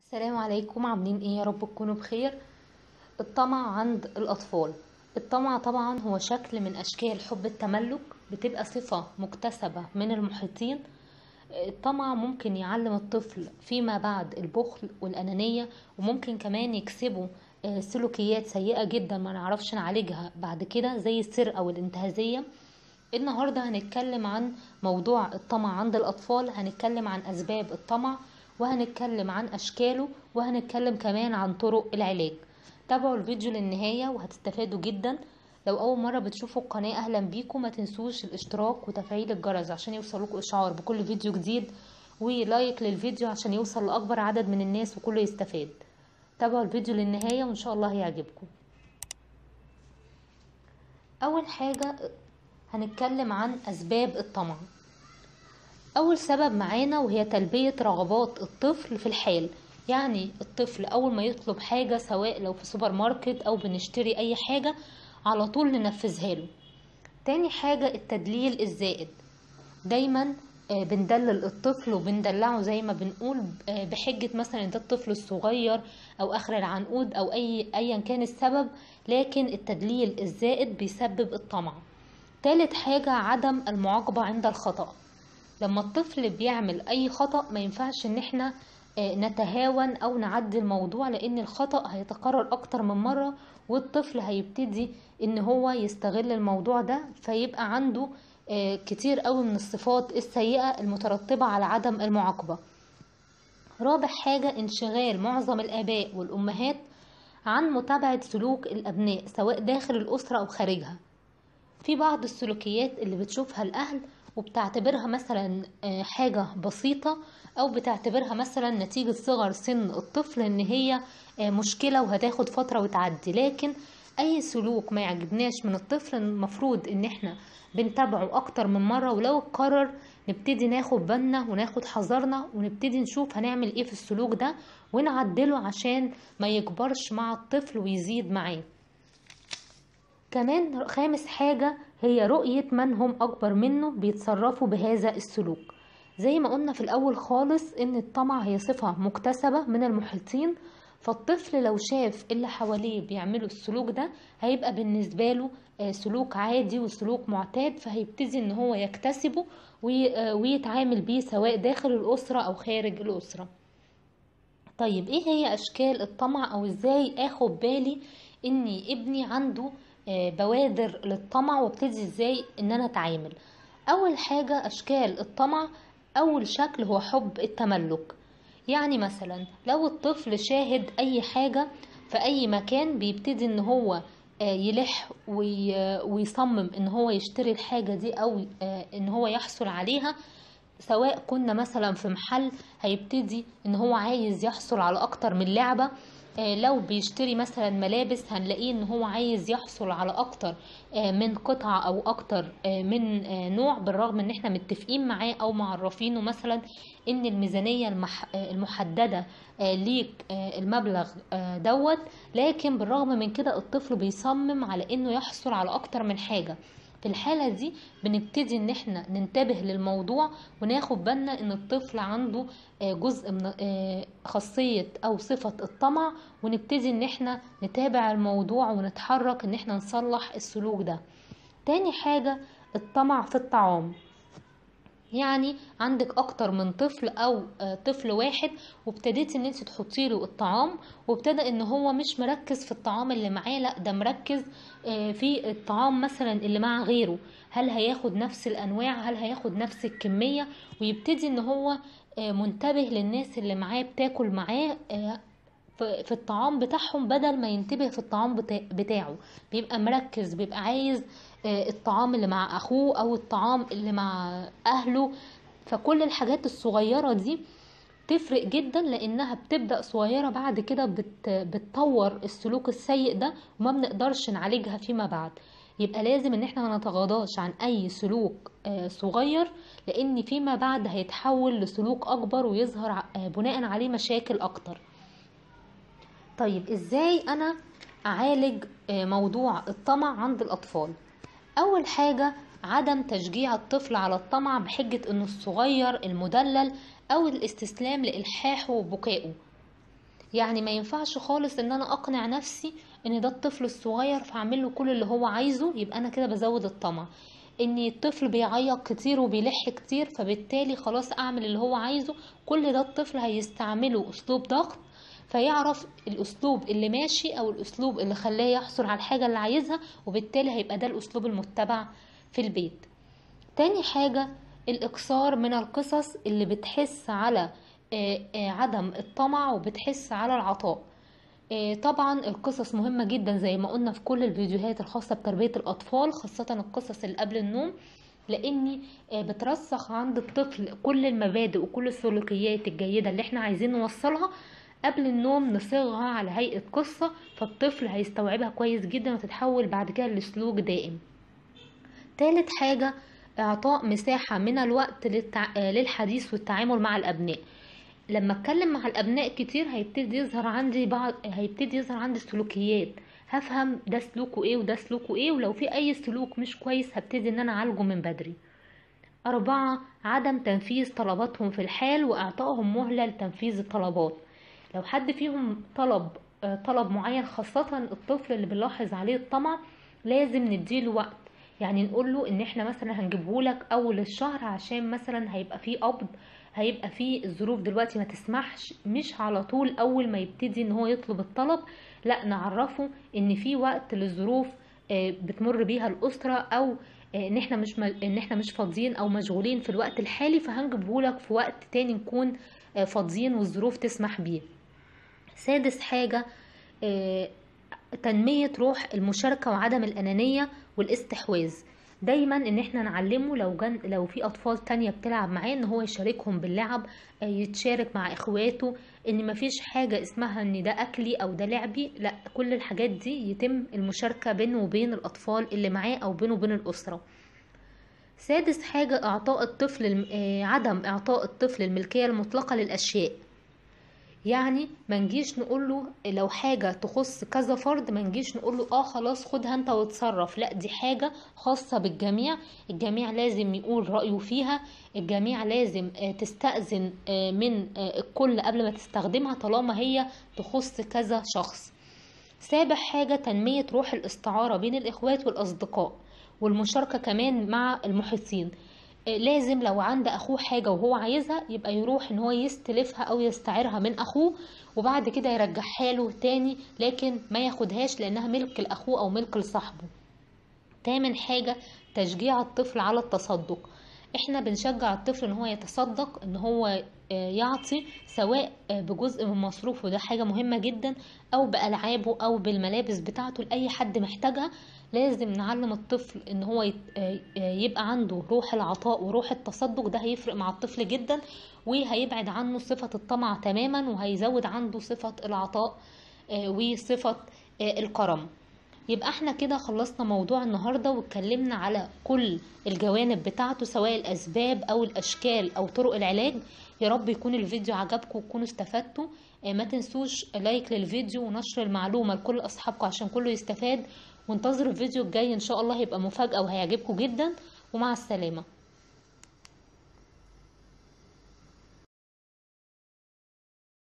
السلام عليكم عاملين ايه يا رب تكونوا بخير الطمع عند الاطفال الطمع طبعا هو شكل من اشكال حب التملك بتبقى صفة مكتسبة من المحيطين الطمع ممكن يعلم الطفل فيما بعد البخل والأنانية وممكن كمان يكسبه آه، سلوكيات سيئة جدا ما نعرفش نعالجها بعد كده زي السرقة والانتهازية النهاردة هنتكلم عن موضوع الطمع عند الأطفال هنتكلم عن أسباب الطمع وهنتكلم عن أشكاله وهنتكلم كمان عن طرق العلاج تابعوا الفيديو للنهاية وهتستفادوا جدا لو أول مرة بتشوفوا القناة أهلا بيكم ما تنسوش الاشتراك وتفعيل الجرس عشان يوصلكوا إشعار بكل فيديو جديد ولايك للفيديو عشان يوصل لأكبر عدد من الناس وكله يستفاد تابعوا الفيديو للنهاية وإن شاء الله هيعجبكم أول حاجة هنتكلم عن أسباب الطمع أول سبب معانا وهي تلبية رغبات الطفل في الحال يعني الطفل أول ما يطلب حاجة سواء لو في سوبر ماركت أو بنشتري أي حاجة على طول ننفذها له تاني حاجة التدليل الزائد دايما آه، بندلل الطفل وبندلعه زي ما بنقول آه، بحجة مثلا ده الطفل الصغير أو آخر العنقود أو أي أيا كان السبب لكن التدليل الزائد بيسبب الطمع تالت حاجة عدم المعاقبة عند الخطأ لما الطفل بيعمل أي خطأ ما ينفعش إن احنا آه، نتهاون أو نعدي الموضوع لأن الخطأ هيتكرر أكتر من مرة والطفل هيبتدي إن هو يستغل الموضوع ده فيبقى عنده آه، كتير قوي من الصفات السيئة المترتبة على عدم المعاقبة رابع حاجة انشغال معظم الآباء والأمهات عن متابعة سلوك الأبناء سواء داخل الأسرة أو خارجها في بعض السلوكيات اللي بتشوفها الأهل وبتعتبرها مثلا آه، حاجة بسيطة أو بتعتبرها مثلا نتيجة صغر سن الطفل إن هي آه، مشكلة وهتاخد فترة وتعدي لكن أي سلوك ما يعجبناش من الطفل المفروض إن احنا بنتابعه أكتر من مرة ولو اتكرر نبتدي ناخد بالنا وناخد حذرنا ونبتدي نشوف هنعمل ايه في السلوك ده ونعدله عشان ما يكبرش مع الطفل ويزيد معاه كمان خامس حاجة هي رؤية من هم أكبر منه بيتصرفوا بهذا السلوك زي ما قلنا في الأول خالص إن الطمع هي صفة مكتسبة من المحيطين فالطفل لو شاف اللي حواليه بيعملوا السلوك ده هيبقى بالنسبة له آه، سلوك عادي وسلوك معتاد فهيبتدي إن هو يكتسبه وي- آه، ويتعامل بيه سواء داخل الأسرة أو خارج الأسرة طيب ايه هي اشكال الطمع او ازاي اخد بالي اني ابني عنده آه، بوادر للطمع وابتدي ازاي ان انا اتعامل اول حاجة اشكال الطمع اول شكل هو حب التملك يعني مثلا لو الطفل شاهد اي حاجة في اي مكان بيبتدي ان هو آه، يلح وي- ويصمم ان هو يشتري الحاجة دي او آه، ان هو يحصل عليها سواء كنا مثلا في محل هيبتدي ان هو عايز يحصل على اكتر من لعبة آه، لو بيشتري مثلا ملابس هنلاقيه ان هو عايز يحصل على اكتر آه، من قطعة او اكتر آه، من آه، نوع بالرغم ان احنا متفقين معاه او معرفينه مثلا ان الميزانية المح- آه، المحددة آه، ليك آه، المبلغ آه، دوت لكن بالرغم من كده الطفل بيصمم على انه يحصل على اكتر من حاجة في الحالة دي بنبتدي ان احنا ننتبه للموضوع وناخد بالنا ان الطفل عنده آه، جزء من آه، خاصية او صفة الطمع ونبتدي ان احنا نتابع الموضوع ونتحرك ان احنا نصلح السلوك ده تاني حاجة الطمع في الطعام يعني عندك اكتر من طفل او آه، طفل واحد وابتديتي ان انت تحطي له الطعام وابتدى ان هو مش مركز في الطعام اللي معاه لا ده مركز آه، في الطعام مثلا اللي مع غيره هل هياخد نفس الانواع هل هياخد نفس الكمية ويبتدي ان هو آه، منتبه للناس اللي معاه بتاكل معاه آه، في في الطعام بتاعهم بدل ما ينتبه في الطعام بتا- بتاعه بيبقى مركز بيبقى عايز آه، الطعام اللي مع اخوه او الطعام اللي مع اهله فكل الحاجات الصغيرة دي تفرق جدا لانها بتبدأ صغيرة بعد كده بت... بتطور السلوك السيء ده وما بنقدرش نعالجها فيما بعد يبقى لازم ان احنا ما نتغاضاش عن اي سلوك آه، صغير لان فيما بعد هيتحول لسلوك اكبر ويظهر ع- آه، بناء عليه مشاكل اكتر طيب ازاي انا اعالج آه، موضوع الطمع عند الاطفال اول حاجة عدم تشجيع الطفل على الطمع بحجة انه الصغير المدلل او الاستسلام لالحاحه وبكائه يعني ما ينفعش خالص ان انا اقنع نفسي ان ده الطفل الصغير فاعمل له كل اللي هو عايزه يبقى انا كده بزود الطمع ان الطفل بيعيط كتير وبيلح كتير فبالتالي خلاص اعمل اللي هو عايزه كل ده الطفل هيستعمله اسلوب ضغط فيعرف الاسلوب اللي ماشي او الاسلوب اللي خلاه يحصل على الحاجة اللي عايزها وبالتالي هيبقى ده الاسلوب المتبع في البيت تاني حاجة الاكثار من القصص اللي بتحس على آه، آه، عدم الطمع وبتحس على العطاء آه، طبعا القصص مهمة جدا زي ما قلنا في كل الفيديوهات الخاصة بتربية الأطفال خاصة القصص اللي قبل النوم لأني آه، بترسخ عند الطفل كل المبادئ وكل السلوكيات الجيدة اللي احنا عايزين نوصلها قبل النوم نصيغها على هيئة قصة فالطفل هيستوعبها كويس جدا وتتحول بعد كده لسلوك دائم تالت حاجة إعطاء مساحة من الوقت للتع... آه، للحديث والتعامل مع الأبناء لما اتكلم مع الابناء كتير هيبتدي يظهر عندي بعض هيبتدي يظهر عندي سلوكيات هفهم ده سلوكه ايه وده سلوكه ايه ولو في اي سلوك مش كويس هبتدي ان انا اعالجه من بدري أربعة عدم تنفيذ طلباتهم في الحال وإعطائهم مهلة لتنفيذ الطلبات لو حد فيهم طلب آه، طلب معين خاصة الطفل اللي بنلاحظ عليه الطمع لازم نديله وقت يعني نقول له ان احنا مثلا هنجيبهولك اول الشهر عشان مثلا هيبقى فيه قبض هيبقى فيه الظروف دلوقتي ما تسمحش مش على طول اول ما يبتدي ان هو يطلب الطلب لا نعرفه ان في وقت للظروف آه، بتمر بيها الاسره او آه، ان احنا مش م- ان احنا مش فاضيين او مشغولين في الوقت الحالي فهنجيبهولك في وقت تاني نكون آه، فاضيين والظروف تسمح بيه سادس حاجة آه، تنمية روح المشاركة وعدم الأنانية والاستحواذ دايما ان احنا نعلمه لو جن لو في اطفال تانية بتلعب معاه ان هو يشاركهم باللعب آه، يتشارك مع اخواته ان مفيش حاجة اسمها ان ده اكلي او ده لعبي لا كل الحاجات دي يتم المشاركة بينه وبين الاطفال اللي معاه او بينه وبين الاسرة سادس حاجة اعطاء الطفل الم- آه، عدم اعطاء الطفل الملكية المطلقة للاشياء يعني ما نجيش نقول له لو حاجة تخص كذا فرد ما نجيش نقول له اه خلاص خدها انت وتصرف لا دي حاجة خاصة بالجميع الجميع لازم يقول رأيه فيها الجميع لازم آه، تستأذن آه، من آه، الكل قبل ما تستخدمها طالما هي تخص كذا شخص سابع حاجة تنمية روح الاستعارة بين الإخوات والأصدقاء والمشاركة كمان مع المحيطين آه، لازم لو عند أخوه حاجة وهو عايزها يبقى يروح إن هو يستلفها أو يستعيرها من أخوه وبعد كده يرجعها له تاني لكن ما ياخدهاش لأنها ملك لأخوه أو ملك لصاحبه تامن حاجة تشجيع الطفل على التصدق احنا بنشجع الطفل ان هو يتصدق ان هو آه، يعطي سواء آه، بجزء من مصروفه ده حاجة مهمة جدا او بألعابه او بالملابس بتاعته لأي حد محتاجها لازم نعلم الطفل ان هو يت- آه، آه، يبقى عنده روح العطاء وروح التصدق ده هيفرق مع الطفل جدا وهيبعد عنه صفة الطمع تماما وهيزود عنده صفة العطاء آه، وصفة آه، الكرم يبقى احنا كده خلصنا موضوع النهاردة واتكلمنا على كل الجوانب بتاعته سواء الأسباب أو الأشكال أو طرق العلاج يا رب يكون الفيديو عجبكم وتكونوا استفدتوا آه، ما تنسوش لايك للفيديو ونشر المعلومة لكل أصحابكم عشان كله يستفاد وانتظروا الفيديو الجاي إن شاء الله هيبقى مفاجأة وهيعجبكم جدا ومع السلامة